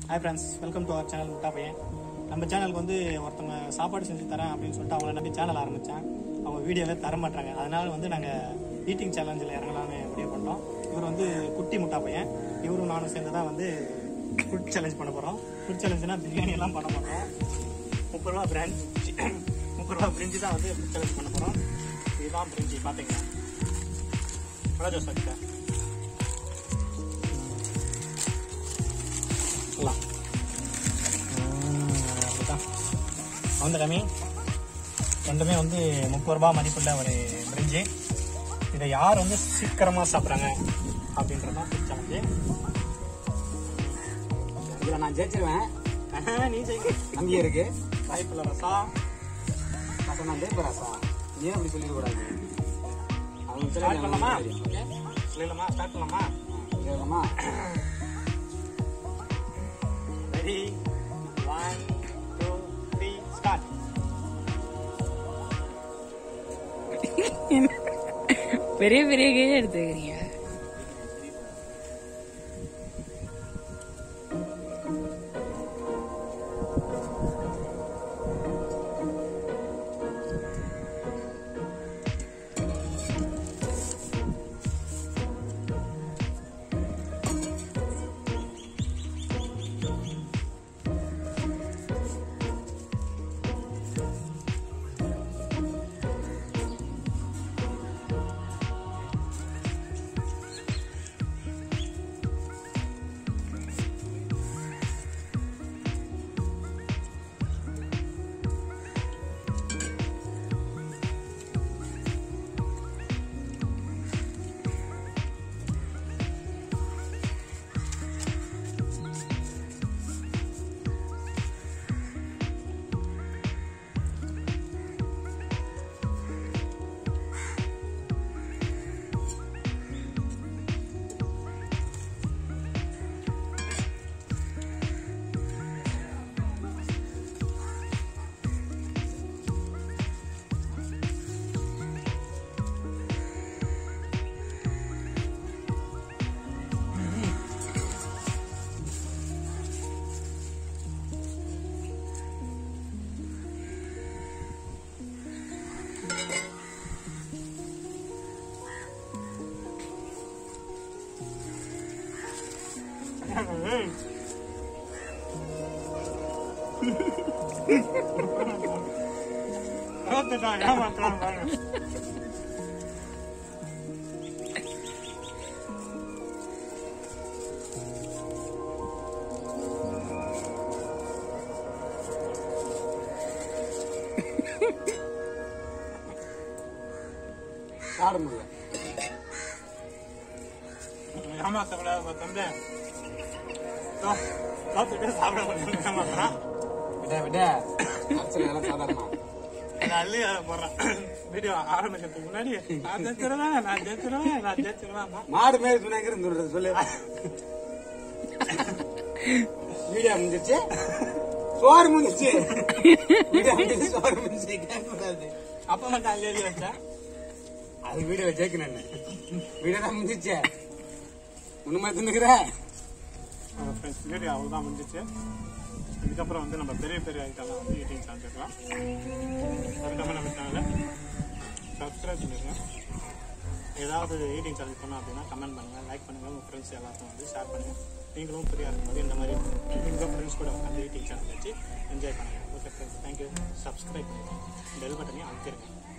hi friends welcome to our channel முட்டா பையன் நம்ம சேனலுக்கு வந்து ஒருத்தவங்க சாப்பாடு செஞ்சு தரேன் அப்படின்னு சொல்லிட்டு அவங்கள நம்பி சேனல் ஆரம்பித்தேன் அவங்க வீடியோவே தர மாட்டாங்க அதனால வந்து நாங்கள் ஈட்டிங் சேலஞ்சில் இறங்கலாம்னு முடிவு பண்ணோம் இவர் வந்து குட்டி முட்டா பையன் இவரும் நானும் சேர்ந்து தான் வந்து ஃபுட் சேலஞ்ச் பண்ண போகிறோம் ஃபுட் சேலஞ்சுனா பிரியாணி எல்லாம் பண்ண மாட்டோம் முப்பது ரூபா பிராண்ட் முப்பது ரூபா பிரிஞ்சு தான் வந்து ஃபுட் சேலஞ்ச் பண்ண போகிறோம் இதுதான் பிரிஞ்சு பார்த்தீங்கன்னா நல்லா ஜோஸ் கிட்ட சொல்லலாம் அப்படிதான் அந்த கம்மி ரெண்டுமே வந்து முப்பது ரூபாய் மதிப்புள்ள ஒரு பிரிஞ்சு இதை யார் வந்து சீக்கிரமா சாப்பிட்றாங்க அப்படின்றது தான் சேலஞ்சு இதுல நான் ஜெயிச்சிருவேன் நீ செய்ய நம்பிக்கை இருக்கு வாய்ப்புள்ள ரசா அப்ப நான் ஜெயிப்பேன் ராசா நீ அப்படி சொல்லிட கூடாது அவங்க ஸ்டார்ட் பண்ணலாமா சொல்லி சொல்லலாமா ஸ்டார்ட் பண்ணலாமா கேட்கலாமா ready one two three start பெரிய பெரிய கையை எடுத்துக்கிறீங்க ஏமாத்தான் பாருங்க சாட முடியல ஏமாத்தக்கூடாது தம்பி தோ, தோத்துட்டு சாப்பிட முடியும் ஏமாத்துறான் விட விட அச்சல் எல்லாம் சாதாரணமா நான் அள்ளி அதை போடுறேன் வீடியோ ஆரம்பிக்கிறதுக்கு முன்னாடி நான் ஜெயிச்சிருவேன் நான் ஜெயிச்சிருவேன் நான் ஜெயிச்சிருவேன் மாடு மேல துணைங்க இருந்து சொல்லு வீடியோ முடிஞ்சிச்சு சோறு முடிஞ்சிச்சு வீடியோ முடிஞ்சு சோறு முடிஞ்சு கேட்கக்கூடாது அப்ப மட்டும் அள்ளி அள்ளி வச்சேன் அது வீடியோல ஜெயிக்கணும் வீடியோ தான் முடிஞ்சிச்சு ஒண்ணுமா தின்னுக்கிற ஃப்ரெண்ட்ஸ் வீடியோ அவ்வளோதான் முடிஞ்சிச்சு இதுக்கப்புறம் வந்து நம்ம பெரிய பெரிய ஐட்டம்லாம் வந்து ஈட்டிங் சாப்பிட்டுக்கலாம் அதுக்கப்புறம் நம்ம சேனலை சப்ஸ்கிரைப் பண்ணிடுங்க ஏதாவது ஈட்டிங் சேலஞ்ச் பண்ணோம் அப்படின்னா கமெண்ட் பண்ணுங்க லைக் பண்ணுங்க உங்கள் ஃப்ரெண்ட்ஸ் எல்லாத்தையும் வந்து ஷேர் பண்ணுங்க நீங்களும் ஃப்ரீயாக இருக்கும்போது இந்த மாதிரி உங்கள் ஃப்ரெண்ட்ஸ் கூட உட்காந்து ஈட்டிங் சேனல் வச்சு என்ஜாய் பண்ணுங்க ஓகே ஃப்ரெண்ட்ஸ் தேங்க்யூ சப்ஸ்கிரைப் பண்ணுங்க பெல் பட்டனையும் அழுத்திருங்க